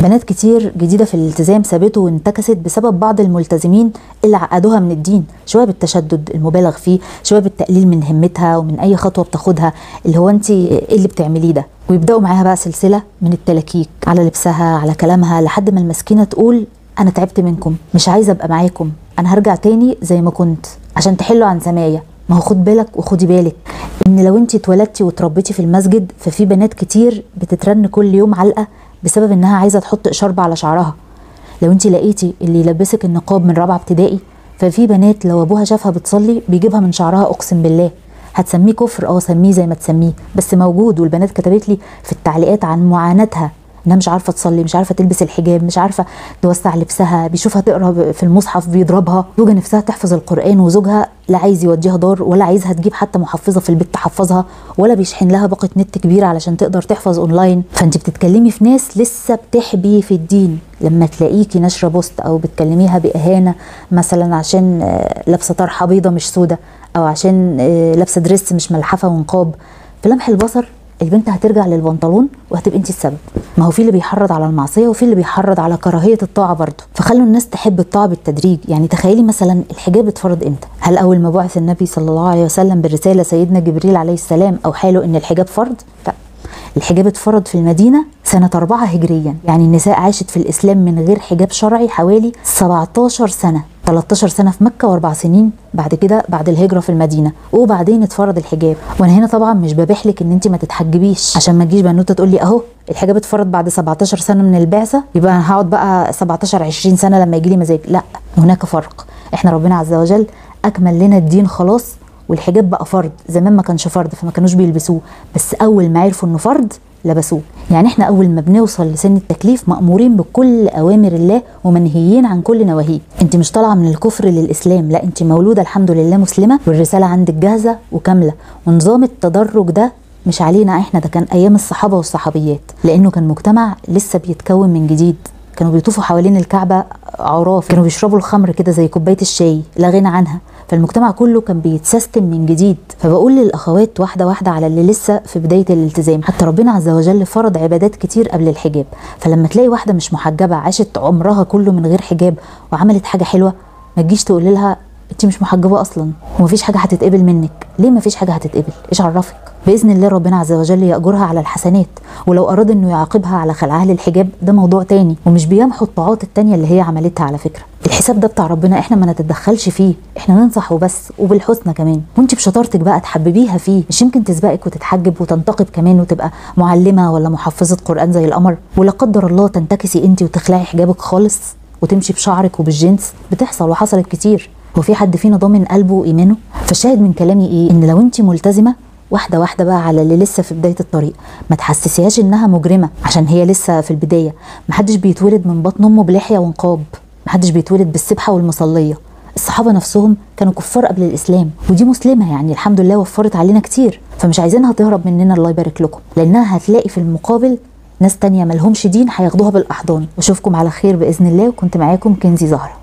بنات كتير جديده في الالتزام سابته وانتكست بسبب بعض الملتزمين اللي عقدوها من الدين شويه بالتشدد المبالغ فيه شويه بالتقليل من همتها ومن اي خطوه بتاخدها اللي هو انت ايه اللي بتعمليه ده ويبداوا معاها بقى سلسله من التلاكيك على لبسها على كلامها لحد ما المسكينه تقول انا تعبت منكم مش عايزه ابقى معاكم انا هرجع تاني زي ما كنت عشان تحلوا عن سمايا ما هو خد بالك وخدي بالك ان لو انت اتولدتي وتربيتي في المسجد ففي بنات كتير بتترن كل يوم علقه بسبب انها عايزه تحط اشارب على شعرها لو انت لقيتي اللي يلبسك النقاب من رابعه ابتدائي ففي بنات لو ابوها شافها بتصلي بيجيبها من شعرها اقسم بالله هتسميه كفر اه سميه زي ما تسميه بس موجود والبنات كتبت لي في التعليقات عن معاناتها انها مش عارفه تصلي مش عارفه تلبس الحجاب مش عارفه توسع لبسها بيشوفها تقرا في المصحف بيضربها زوجها نفسها تحفظ القران وزوجها لا عايز يوديها دار ولا عايزها تجيب حتى محفظه في البيت تحفظها ولا بيشحن لها باقه نت كبيره علشان تقدر تحفظ اونلاين فانت بتتكلمي في ناس لسه بتحبي في الدين لما تلاقيكي ناشره بوست او بتكلميها باهانه مثلا عشان لابسه طرحه بيضه مش سودة او عشان لابسه دريس مش ملحفه ونقاب في لمح البصر البنت هترجع للبنطلون وهتبقى انت السبب ما هو في اللي بيحرض على المعصيه وفي اللي بيحرض على كراهيه الطاعه برضه فخلوا الناس تحب الطاعه بالتدريج يعني تخيلي مثلا الحجاب اتفرض امتى هل اول ما بعث النبي صلى الله عليه وسلم بالرساله سيدنا جبريل عليه السلام او حاله ان الحجاب فرض لا الحجاب اتفرض في المدينه سنه 4 هجريا يعني النساء عاشت في الاسلام من غير حجاب شرعي حوالي 17 سنه 13 سنه في مكه واربع سنين بعد كده بعد الهجره في المدينه وبعدين اتفرض الحجاب وانا هنا طبعا مش ببيح لك ان انت ما تتحجبيش عشان ما تجيش بنوته تقول لي اهو الحجاب اتفرض بعد 17 سنه من البعثه يبقى انا هقعد بقى 17 20 سنه لما يجي لي مزاج لا هناك فرق احنا ربنا عز وجل اكمل لنا الدين خلاص والحجاب بقى فرض زمان ما كانش فرض فما كانوش بيلبسوه بس اول ما عرفوا انه فرض لبسوه يعني احنا اول ما بنوصل لسن التكليف مامورين بكل اوامر الله ومنهيين عن كل نواهيه انت مش طالعه من الكفر للاسلام لا انت مولوده الحمد لله مسلمه والرساله عندك جاهزه وكامله ونظام التدرج ده مش علينا احنا ده كان ايام الصحابه والصحابيات لانه كان مجتمع لسه بيتكون من جديد كانوا بيطوفوا حوالين الكعبه عراف كانوا بيشربوا الخمر كده زي كوبايه الشاي لا غنى عنها فالمجتمع كله كان بيتسيستم من جديد فبقول للاخوات واحده واحده على اللي لسه في بدايه الالتزام حتى ربنا عز وجل فرض عبادات كتير قبل الحجاب فلما تلاقي واحده مش محجبه عاشت عمرها كله من غير حجاب وعملت حاجه حلوه ما تجيش تقول لها انت مش محجبه اصلا ومفيش حاجه هتتقبل منك ليه مفيش حاجه هتتقبل ايش عرفك باذن الله ربنا عز وجل ياجرها على الحسنات ولو اراد انه يعاقبها على خلعها للحجاب ده موضوع تاني ومش بيمحو الطاعات التانيه اللي هي عملتها على فكره الحساب ده بتاع ربنا احنا ما نتدخلش فيه احنا ننصح وبس وبالحسنى كمان وانت بشطارتك بقى تحببيها فيه مش يمكن تسبقك وتتحجب وتنتقب كمان وتبقى معلمه ولا محفظه قران زي القمر ولا قدر الله تنتكسي انت وتخلعي حجابك خالص وتمشي بشعرك وبالجنس بتحصل وحصلت كتير هو في حد فينا ضامن قلبه وايمانه فالشاهد من كلامي ايه ان لو انت ملتزمه واحده واحده بقى على اللي لسه في بدايه الطريق ما تحسسيهاش انها مجرمه عشان هي لسه في البدايه محدش بيتولد من بطن امه بلحيه ونقاب محدش بيتولد بالسبحه والمصليه الصحابه نفسهم كانوا كفار قبل الاسلام ودي مسلمه يعني الحمد لله وفرت علينا كتير فمش عايزينها تهرب مننا الله يبارك لكم لانها هتلاقي في المقابل ناس تانية ملهمش دين هياخدوها بالاحضان واشوفكم على خير باذن الله وكنت معاكم كنزي زهره